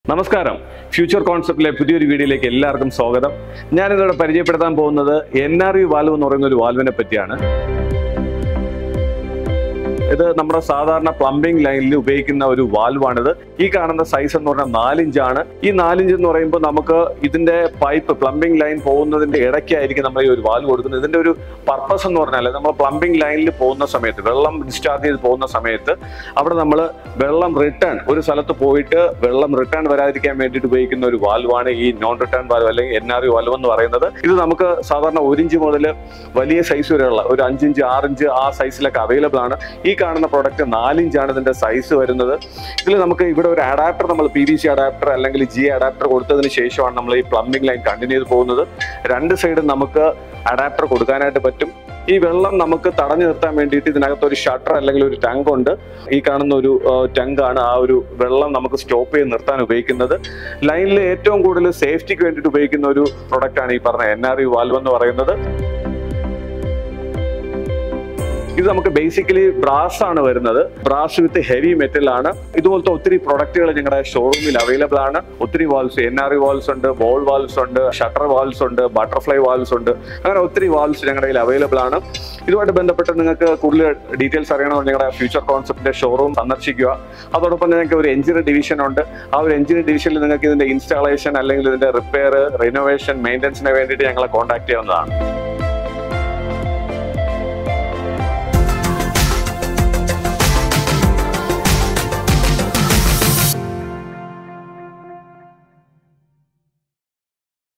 നമസ്കാരം ഫ്യൂച്ചർ കോൺസെപ്റ്റിലെ പുതിയൊരു വീഡിയോയിലേക്ക് എല്ലാവർക്കും സ്വാഗതം ഞാനിന്നിവിടെ പരിചയപ്പെടുത്താൻ പോകുന്നത് എൻ ആർ യു വാൽവ് എന്ന് പറയുന്ന ഒരു വാൽവിനെ പറ്റിയാണ് ഇത് നമ്മുടെ സാധാരണ പ്ലംബിംഗ് ലൈനിൽ ഉപയോഗിക്കുന്ന ഒരു വാൽവാണിത് ഈ കാണുന്ന സൈസ് എന്ന് പറഞ്ഞാൽ നാലിഞ്ചാണ് ഈ നാലിഞ്ച് എന്ന് പറയുമ്പോൾ നമുക്ക് ഇതിന്റെ പൈപ്പ് പ്ലംബിംഗ് ലൈൻ പോകുന്നതിന്റെ ഇടയ്ക്കായിരിക്കും നമ്മൾ ഈ ഒരു വാൽവ് കൊടുക്കുന്നത് ഇതിന്റെ ഒരു പർപ്പസ് എന്ന് പറഞ്ഞാൽ നമ്മൾ പ്ലംബിംഗ് ലൈനിൽ പോകുന്ന സമയത്ത് വെള്ളം ഡിസ്ചാർജ് ചെയ്ത് പോകുന്ന സമയത്ത് അവിടെ നമ്മൾ വെള്ളം റിട്ടേൺ ഒരു സ്ഥലത്ത് പോയിട്ട് വെള്ളം റിട്ടേൺ വരാതിരിക്കാൻ വേണ്ടിയിട്ട് ഉപയോഗിക്കുന്ന ഒരു വാൽവാണ് ഈ നോൺ റിട്ടേൺ വാൽവ് അല്ലെങ്കിൽ എൻ ആർ യു വാൽവ് എന്ന് പറയുന്നത് ഇത് നമുക്ക് സാധാരണ ഒരു ഇഞ്ച് മുതൽ വലിയ സൈസ് വരെയുള്ള ഒരു അഞ്ചിഞ്ച് ആറിഞ്ച് ആ സൈസിലൊക്കെ അവൈലബിൾ ആണ് ഈ കാണുന്ന പ്രോഡക്റ്റ് നാലിഞ്ചാണ് ഇതിന്റെ സൈസ് വരുന്നത് ഇതിൽ നമുക്ക് ഇവിടെ ഒരു അഡാപ്റ്റർ നമ്മൾ പി വി സി അഡാപ്റ്റർ അല്ലെങ്കിൽ ജി അഡാപ്റ്റർ കൊടുത്തതിന് ശേഷമാണ് നമ്മൾ ഈ പ്ലംബിംഗ് ലൈൻ കണ്ടിന്യൂ ചെയ്ത് പോകുന്നത് രണ്ട് സൈഡും നമുക്ക് അഡാപ്റ്റർ കൊടുക്കാനായിട്ട് പറ്റും ഈ വെള്ളം നമുക്ക് തടഞ്ഞു നിർത്താൻ വേണ്ടിയിട്ട് ഇതിനകത്ത് ഒരു ഷട്ടർ അല്ലെങ്കിൽ ഒരു ടാങ്ക് ഉണ്ട് ഈ കാണുന്ന ഒരു ടാങ്ക് ആണ് ആ ഒരു വെള്ളം നമുക്ക് സ്റ്റോപ്പ് ചെയ്ത് നിർത്താൻ ഉപയോഗിക്കുന്നത് ലൈനിൽ ഏറ്റവും കൂടുതൽ സേഫ്റ്റിക്ക് വേണ്ടിയിട്ട് ഉപയോഗിക്കുന്ന ഒരു പ്രൊഡക്റ്റ് ആണ് ഈ പറഞ്ഞ എൻ ആർ യു വാൽവ് എന്ന് പറയുന്നത് ഇത് നമുക്ക് ബേസിക്കലി ബ്രാസ് ആണ് വരുന്നത് ബ്രാസ് വിത്ത് ഹെവി മെറ്റൽ ആണ് ഇതുപോലത്തെ ഒത്തിരി പ്രൊഡക്റ്റുകൾ ഞങ്ങളുടെ ഷോറൂമിൽ അവൈലബിൾ ആണ് ഒത്തിരി valves N R I valves ഉണ്ട് ബോൾ വാൾസ് ഉണ്ട് ഷട്ടർ വാൾസ് ഉണ്ട് ബട്ടർഫ്ലൈ വാൾസ് ഉണ്ട് അങ്ങനെ ഒത്തിരി വാൾസ് ഞങ്ങളുടെ കയ്യിൽ അവൈലബിൾ ആണ് ഇതുമായിട്ട് ബന്ധപ്പെട്ട് നിങ്ങൾക്ക് കൂടുതൽ ഡീറ്റെയിൽസ് അറിയണമെങ്കിൽ ഞങ്ങളുടെ ഫ്യൂച്ചർ കോൺസെപ്റ്റിന്റെ ഷോറൂം സന്ദർശിക്കുക അതോടൊപ്പം നിങ്ങൾക്ക് ഒരു എഞ്ചിനീയർ ഡിവിഷൻ ഉണ്ട് ആ ഒരു എഞ്ചിനീയർ ഡിവിഷനിൽ നിങ്ങൾക്ക് ഇതിന്റെ ഇൻസ്റ്റാളേഷൻ അല്ലെങ്കിൽ ഇതിന്റെ റിപ്പയർ റിനോവേഷൻ മെയിൻ്റനൻസിന് വേണ്ടിയിട്ട് ഞങ്ങളെ കോൺടാക്ട് ചെയ്യാവുന്നതാണ്